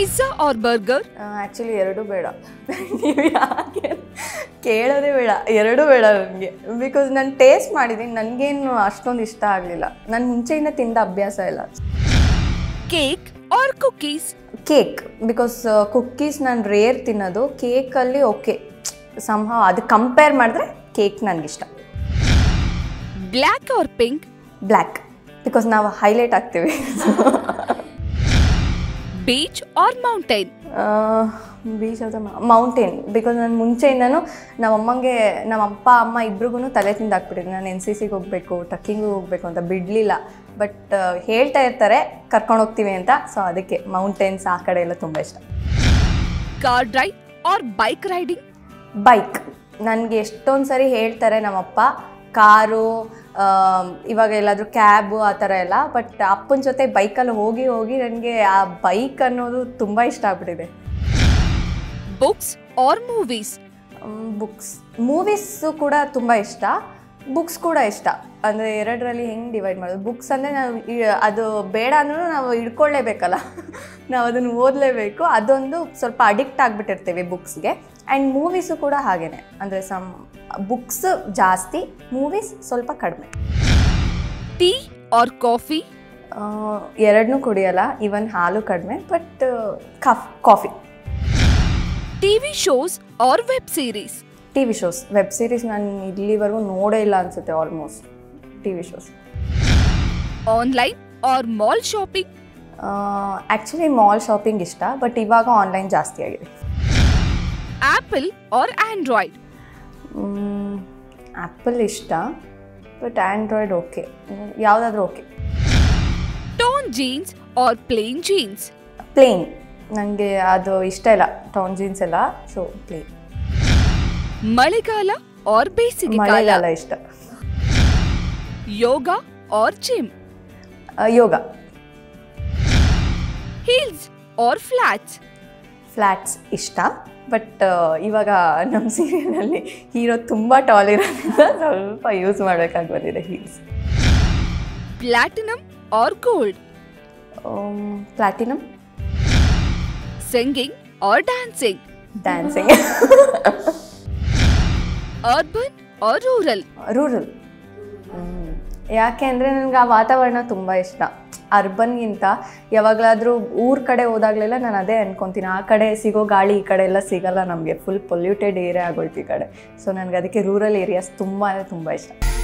pizza और burger actually ಎರಡೂ ಬೇಡ ನೀವು ಯಾಕೆ ಕೇಳೋದೇ ಬೇಡ ಎರಡೂ ಬೇಡ ನನಗೆ ಬಿಕಾಸ್ ನಾನು ಟೇಸ್ಟ್ ಮಾಡಿದ್ದೀನಿ ನನಗೇನು ಅಷ್ಟೊಂದು ಇಷ್ಟ ಆಗಲಿಲ್ಲ ನಾನು ಮುಂಚೆಯಿಂದ ತಿಂದ ಅಭ್ಯಾಸ ಇಲ್ಲ केक और कुकीज ಕೇಕ್ ಬಿಕಾಸ್ ಕುಕ್ಕೀಸ್ ನಾನು ರೇರ್ ತಿನ್ನೋದು ಕೇಕಲ್ಲಿ ಓಕೆ ಸಂಭವ ಅದು ಕಂಪೇರ್ ಮಾಡಿದ್ರೆ ಕೇಕ್ ನನಗಿಷ್ಟ ब्लैक और पिंक ಬ್ಲ್ಯಾಕ್ ಬಿಕಾಸ್ ನಾವು ಹೈಲೈಟ್ ಆಗ್ತೀವಿ बीच और माउंटेन ಬೀಚ್ ಅಥವಾ ಮೌಂಟೇನ್ ಬಿಕಾಸ್ ನಾನು ಮುಂಚೆಯಿಂದನೂ ನಮ್ಮ ಅಮ್ಮಂಗೆ ನಮ್ಮ ಅಪ್ಪ ಅಮ್ಮ ಇಬ್ರಿಗೂ ತಲೆ ತಿಂದಾಕ್ಬಿಟ್ಟಿದ್ದೆ ನಾನು ಎನ್ ಸಿ ಸಿಗೆ ಹೋಗಬೇಕು ಟ್ರಕ್ಕಿಂಗು ಹೋಗಬೇಕು ಅಂತ ಬಿಡಲಿಲ್ಲ ಬಟ್ ಹೇಳ್ತಾ ಇರ್ತಾರೆ ಕರ್ಕೊಂಡು ಹೋಗ್ತೀವಿ ಅಂತ ಸೊ ಅದಕ್ಕೆ ಮೌಂಟೇನ್ಸ್ ಆ ಕಡೆ ಎಲ್ಲ ತುಂಬ ಇಷ್ಟ कार ड्राइव और बाइक राइडिंग ಬೈಕ್ ನನಗೆ ಎಷ್ಟೊಂದು ಸರಿ ಹೇಳ್ತಾರೆ ನಮ್ಮಪ್ಪ ಕಾರು ಇವಾಗ ಎಲ್ಲಾದರೂ ಕ್ಯಾಬು ಆ ಥರ ಎಲ್ಲ ಬಟ್ ಅಪ್ಪನ ಜೊತೆ ಬೈಕಲ್ಲಿ ಹೋಗಿ ಹೋಗಿ ನನಗೆ ಆ ಬೈಕ್ ಅನ್ನೋದು ತುಂಬ ಇಷ್ಟ ಆಗ್ಬಿಟ್ಟಿದೆ बुक्स और मूवीज ಬುಕ್ಸ್ ಮೂವೀಸು ಕೂಡ ತುಂಬ ಇಷ್ಟ ಬುಕ್ಸ್ ಕೂಡ ಇಷ್ಟ ಅಂದರೆ ಎರಡರಲ್ಲಿ ಹೆಂಗೆ ಡಿವೈಡ್ ಮಾಡೋದು ಬುಕ್ಸ್ ಅಂದರೆ ನಾವು ಈ- ಅದು ಬೇಡ ಅಂದ್ರೂ ನಾವು ಹಿಡ್ಕೊಳ್ಳೇಬೇಕಲ್ಲ ನಾವು ಅದನ್ನು ಓದಲೇಬೇಕು ಅದೊಂದು ಸ್ವಲ್ಪ ಅಡಿಕ್ಟ್ ಆಗಿಬಿಟ್ಟಿರ್ತೀವಿ ಬುಕ್ಸ್ಗೆ ಆ್ಯಂಡ್ ಮೂವೀಸು ಕೂಡ ಹಾಗೇನೆ ಅಂದರೆ ಸಮ್ ಬುಕ್ಸ್ ಜಾಸ್ತಿ ಮೂವೀಸ್ ಸ್ವಲ್ಪ ಕಡಿಮೆ टी और कॉफी ಎರಡನ್ನೂ ಕುಡಿಯಲ್ಲ ಈವನ್ ಹಾಲು ಕಡಿಮೆ ಬಟ್ ಕಫ್ ಕಾಫಿ टीवी शोज और web series T V shows web series ನಾನು ಇಲ್ಲಿವರೆಗೂ ನೋಡೇ ಇಲ್ಲ ಅನಿಸುತ್ತೆ almost T V shows online और mall shopping actually mall shopping ಇಷ್ಟ ಬಟ್ ಇವಾಗ ಆನ್ಲೈನ್ ಜಾಸ್ತಿ ಆಗಿದೆ एप्पल और एंड्रॉयड ಆ್ಯಪಲ್ ಇಷ್ಟ ಬಟ್ ಆ್ಯಂಡ್ರಾಯ್ಡ್ ಓಕೆ ಯಾವುದಾದ್ರೂ ಓಕೆ टोन जीन्स और प्लेन जीन्स ಪ್ಲೇನ್ ನನಗೆ ಅದು ಇಷ್ಟ ಇಲ್ಲ ಟೌನ್ ಜೀನ್ಸ್ ಎಲ್ಲ ಸೊ ಪ್ಲೇನ್ मಳೆಗಾಲ और ಬೇಸಿಗೆ ಕಾಲ ಮಳೆಗಾಲ ಇಷ್ಟ ಯೋಗ और जिम ಆ, ಯೋಗ heels और flats ಫ್ಲ್ಯಾಟ್ಸ್ ಇಷ್ಟ ಬಟ್ ಇವಾಗ ನಮ್ಮ ಸೀರಿಯಲಲ್ಲಿ ಹೀರೋ ತುಂಬ ಟಾಲ್ ಇರೋದ್ರಿಂದ ಸ್ವಲ್ಪ ಯೂಸ್ ಮಾಡಬೇಕಾಗಿ ಬಂದಿದೆ ಹೀಲ್ಸ್ platinum और gold ಪ್ಲಾಟಿನಮ್ singing और dancing ಡ್ಯಾನ್ಸಿಂಗ್ urban और rural ರೂರಲ್ ಯಾಕೆ ಅಂದರೆ ನನಗೆ ಆ ವಾತಾವರಣ ತುಂಬ ಇಷ್ಟ ಅರ್ಬನ್ಗಿಂತ ಯಾವಾಗಲಾದರೂ ಊರ ಕಡೆ ಹೋದಾಗಲೆಲ್ಲ ನಾನು ಅದೇ ಅನ್ಕೊತೀನಿ ಆ ಕಡೆ ಸಿಗೋ ಗಾಳಿ ಈ ಕಡೆ ಎಲ್ಲ ಸಿಗಲ್ಲ ನಮಗೆ ಫುಲ್ ಪೊಲ್ಯೂಟೆಡ್ ಏರಿಯಾ ಆಗೋಯ್ತು ಈ ಕಡೆ ಸೊ ನನಗೆ ಅದಕ್ಕೆ ರೂರಲ್ ಏರಿಯಾಸ್ ತುಂಬ ಅಂದರೆ ತುಂಬ ಇಷ್ಟ